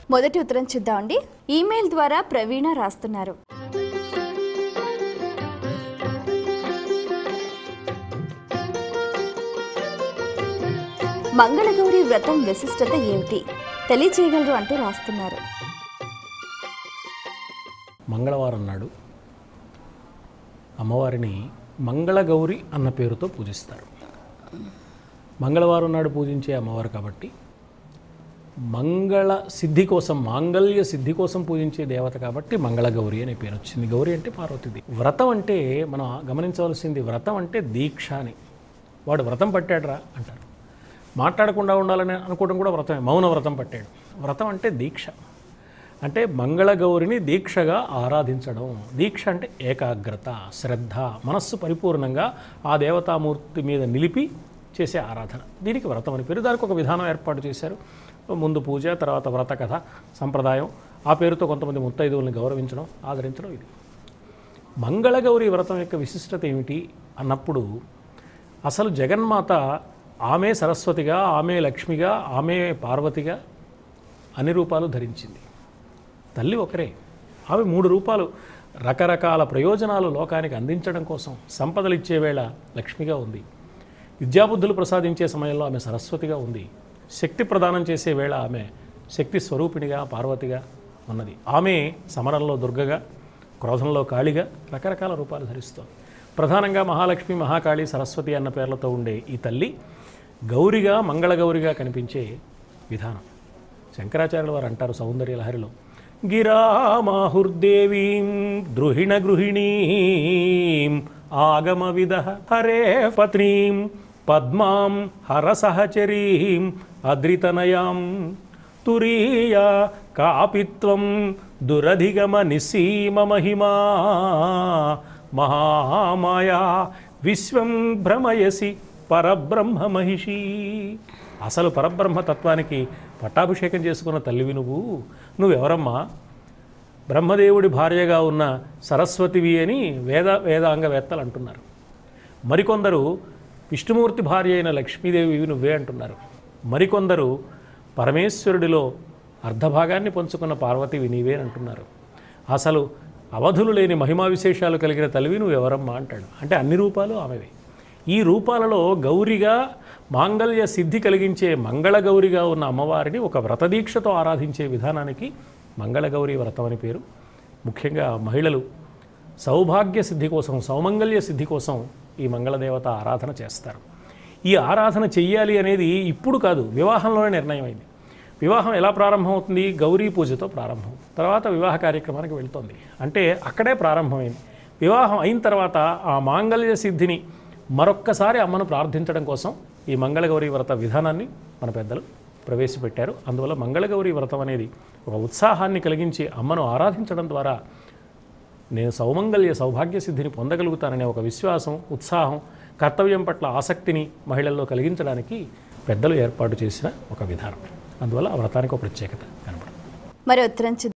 మొదటి ఉత్తరం చూద్దామండి ఈమెయిల్ ద్వారా ప్రవీణ రాస్తున్నారు మంగళగౌరి వ్రతం విశిష్టత ఏమిటి తెలియచేయగలరు అంటూ రాస్తున్నారు మంగళవారం నాడు అమ్మవారిని మంగళగౌరి అన్న పేరుతో పూజిస్తారు మంగళవారం నాడు పూజించే అమ్మవారు కాబట్టి మంగళ సిద్ధి కోసం మాంగళ్య సిద్ధి కోసం పూజించే దేవత కాబట్టి మంగళగౌరి అనే పేరు వచ్చింది గౌరి అంటే పార్వతీదేవి వ్రతం అంటే మనం గమనించవలసింది వ్రతం అంటే దీక్ష అని వాడు వ్రతం పట్టాడురా అంటారు మాట్లాడకుండా ఉండాలని అనుకోవడం కూడా వ్రతమే మౌన వ్రతం పట్టాడు వ్రతం అంటే దీక్ష అంటే మంగళగౌరిని దీక్షగా ఆరాధించడం దీక్ష అంటే ఏకాగ్రత శ్రద్ధ మనస్సు పరిపూర్ణంగా ఆ దేవతామూర్తి మీద నిలిపి చేసే ఆరాధన దీనికి వ్రతం అని పేరు దానికి ఒక విధానం ఏర్పాటు చేశారు ముందు పూజ తర్వాత వ్రత కథ సంప్రదాయం ఆ పేరుతో కొంతమంది ముత్తైదువుల్ని గౌరవించడం ఆదరించడం ఇది మంగళగౌరి వ్రతం యొక్క విశిష్టత ఏమిటి అన్నప్పుడు అసలు జగన్మాత ఆమె సరస్వతిగా ఆమె లక్ష్మిగా ఆమె పార్వతిగా అన్ని రూపాలు ధరించింది తల్లి ఒకరే ఆమె మూడు రూపాలు రకరకాల ప్రయోజనాలు లోకానికి అందించడం కోసం సంపదలు ఇచ్చే వేళ లక్ష్మిగా ఉంది విద్యాబుద్ధులు ప్రసాదించే సమయంలో ఆమె సరస్వతిగా ఉంది శక్తి ప్రదానం చేసే వేళ ఆమె శక్తి స్వరూపిణిగా పార్వతిగా ఉన్నది ఆమె సమరంలో దుర్గగా క్రోధంలో కాళిగా రకరకాల రూపాలు ధరిస్తోంది ప్రధానంగా మహాలక్ష్మి మహాకాళి సరస్వతి అన్న పేర్లతో ఉండే ఈ తల్లి గౌరిగా మంగళగౌరిగా కనిపించే విధానం శంకరాచార్యుల వారు అంటారు సౌందర్య లహరిలో గిరామాహుర్దేవీం ద్రుహిణ గృహిణీం ఆగమ విద హరే పత్నీం పద్మాం హరసహచరీం అద్రితనయాం తురీయా కాపిత్వం దురధిగమ నిస్సీమ మహిమా మహామాయా విశ్వం భ్రమయసి పరబ్రహ్మ మహిషి అసలు పరబ్రహ్మ తత్వానికి పట్టాభిషేకం చేసుకున్న తల్లివి నువ్వు నువ్వెవరమ్మా బ్రహ్మదేవుడి భార్యగా ఉన్న సరస్వతివి అని వేద వేదాంగవేత్తలు అంటున్నారు మరికొందరు విష్ణుమూర్తి భార్య అయిన లక్ష్మీదేవి నువ్వే అంటున్నారు మరికొందరు పరమేశ్వరుడిలో అర్ధభాగాన్ని పంచుకున్న పార్వతివి నీవే అంటున్నారు అసలు అవధులు లేని మహిమా విశేషాలు కలిగిన తల్లివి నువ్వు ఎవరమ్మా అంటాడు అంటే అన్ని రూపాలు ఆమెవే ఈ రూపాలలో గౌరిగా మాంగళ్య సిద్ధి కలిగించే మంగళగౌరిగా ఉన్న అమ్మవారిని ఒక వ్రతదీక్షతో ఆరాధించే విధానానికి మంగళగౌరి వ్రతం అని పేరు ముఖ్యంగా మహిళలు సౌభాగ్య సిద్ధి కోసం సౌమంగళ్య సిద్ధి కోసం ఈ మంగళదేవత ఆరాధన చేస్తారు ఈ ఆరాధన చెయ్యాలి అనేది ఇప్పుడు కాదు వివాహంలోనే నిర్ణయమైంది వివాహం ఎలా ప్రారంభమవుతుంది గౌరీ పూజతో ప్రారంభం తర్వాత వివాహ కార్యక్రమానికి వెళ్తుంది అంటే అక్కడే ప్రారంభమైంది వివాహం అయిన తర్వాత ఆ మాంగళ్య సిద్ధిని మరొక్కసారి అమ్మను ప్రార్థించడం కోసం ఈ మంగళగౌరి వ్రత విధానాన్ని మన పెద్దలు ప్రవేశపెట్టారు అందువల్ల మంగళగౌరి వ్రతం అనేది ఒక ఉత్సాహాన్ని కలిగించి అమ్మను ఆరాధించడం ద్వారా నేను సౌమంగళ్య సౌభాగ్య సిద్ధిని పొందగలుగుతాననే ఒక విశ్వాసం ఉత్సాహం కర్తవ్యం పట్ల ఆసక్తిని మహిళల్లో కలిగించడానికి పెద్దలు ఏర్పాటు చేసిన ఒక విధానం అందువల్ల ఆ వ్రతానికి ఒక ప్రత్యేకత కనబడుతుంది మరి ఉత్తరం చూద్దాం